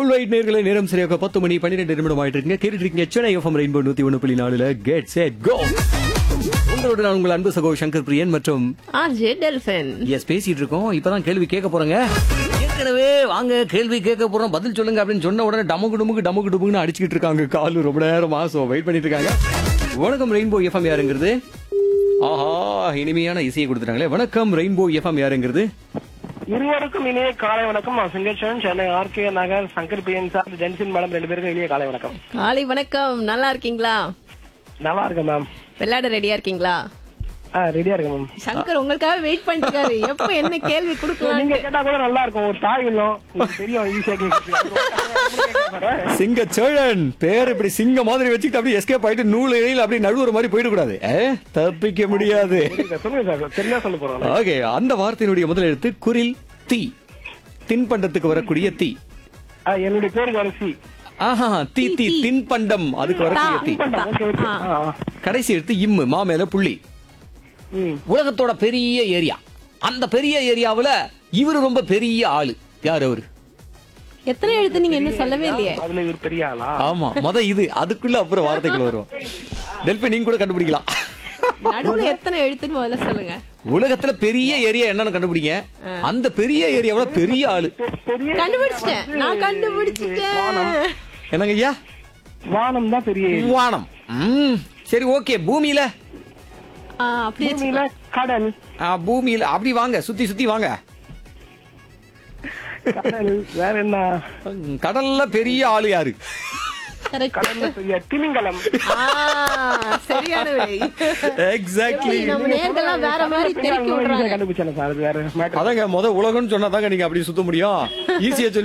Right நேர்களை நேரம் சரியாக பத்து மணி பன்னிரெண்டு நிமிடம் ஆயிட்டு இருக்குங்க கேட்டுட்டு இருக்கீங்க சென்னை எஃப்எம் ரெயின்போ நூத்தி ஒண்ணு புள்ளி நாலுல கெட் செட் கோ உங்களோட நான் உங்கள் அன்பு சகோ சங்கர் பிரியன் மற்றும் ஆர்ஜே டெல்ஃபின் எஸ் பேசிட்டு இருக்கோம் இப்பதான் கேள்வி கேட்க போறோங்க ஏற்கனவே வாங்க கேள்வி கேட்க போறோம் பதில் சொல்லுங்க அப்படின்னு சொன்ன உடனே டமுக்கு டுமுக்கு டமுக்கு டுமுக்குன்னு அடிச்சுக்கிட்டு இருக்காங்க காலு ரொம்ப நேரம் மாசம் வெயிட் பண்ணிட்டு இருக்காங்க வணக்கம் ரெயின்போ எஃப்எம் யாருங்கிறது ஆஹா இனிமையான இசையை கொடுத்துட்டாங்களே வணக்கம் ரெயின்போ எஃப்எம் யாருங்கிறது இருவருக்கும் இனிய காலை வணக்கம் நான் சிங்கச்சன் Chennai R K Nagar Shankar B N sir ஜென்சின் மேடம் ரெண்டு பேருக்கும் இனிய காலை வணக்கம் காலை வணக்கம் நல்லா இருக்கீங்களா நல்லா இருக்கேன் மேம் விளையாட ரெடியா இருக்கீங்களா ஆ ரெடியா இருக்கேன் மேம் சங்கர் உங்களுக்காக வெயிட் பண்ணிட்டு இருக்காரு எப்ப என்ன கேள்வி கொடுக்கலாம் நீங்க கேட்டா கூட நல்லா இருக்கும் ஒரு தாய் இல்லம் உங்களுக்கு தெரியும் ஈஸியா கேட்குறது சிங்க சோழன் பேர் இப்படி சிங்க மாதிரி வச்சுக்கிட்டு அப்படியே எஸ்கேப் ஆயிட்டு நூல் இழையில் அப்படி நடுவுற மாதிரி போயிடக்கூடாது ஏ, தப்பிக்க முடியாது சொல்லுங்க சார் தெரிஞ்சா சொல்ல போறோம் ஓகே அந்த வார்த்தையினுடைய முதல் எழுத்து குரில் தீ தின்பண்டத்துக்கு வரக்கூடிய தீ ஆ, என்னுடைய பேருக்கு வரிசி ஆஹா தீ தீ தின்பண்டம் அதுக்கு வரக்கூடிய தீ ஓகே ஓகே ஆ, ஆ. கடைசி எழுத்து இம்மு மா மேல புள்ளி ம் உலகத்தோட பெரிய ஏரியா அந்த பெரிய ஏரியாவுல இவரு ரொம்ப பெரிய ஆளு யார் அவரு எத்தனை எழுத்து நீங்க இன்னும் சொல்லவே இல்லையே அதுல இவர் பெரிய ஆளா ஆமா மொத இது அதுக்குள்ள அப்புறம் வார்த்தைகள் வரும் டெல்பி நீங்க கூட கண்டுபிடிக்கலாம் நடுவுல எத்தனை எழுத்துன்னு முதல்ல சொல்லுங்க உலகத்துல பெரிய ஏரியா என்னன்னு கண்டுபிடிங்க அந்த பெரிய ஏரியாவுல பெரிய ஆளு பெரிய கண்டுபிடிச்சிட்டேன் நான் கண்டுபிடிச்சிட்டேன் என்னங்க ஐயா வானம் தான் பெரிய ஏரி. வானம் ம், சரி ஓகே பூமியில ஆ, அப்படியே பூமியில கடல் ஆ, பூமியில அப்படி வாங்க சுத்தி சுத்தி வாங்க கடல் வேற என்ன ம், கடல்ல பெரிய ஆளு யாரு correct. கடல்ல பெரிய திமிங்கலம் ஆ, சரியான விடை எக்ஸாக்ட்லி எப்படி நம்ம நேர்கள்லாம் வேற மாதிரி பெரிய தெரிவிக்க ஆளுங்க விடுறாங்க கண்டுபிடிச்சேன் சார் அது வேற matter. அதாங்க முத உலகம்னு சொன்னாதாங்க நீங்க அப்படி சுத்த முடியும் ஈஸியா சொல்லி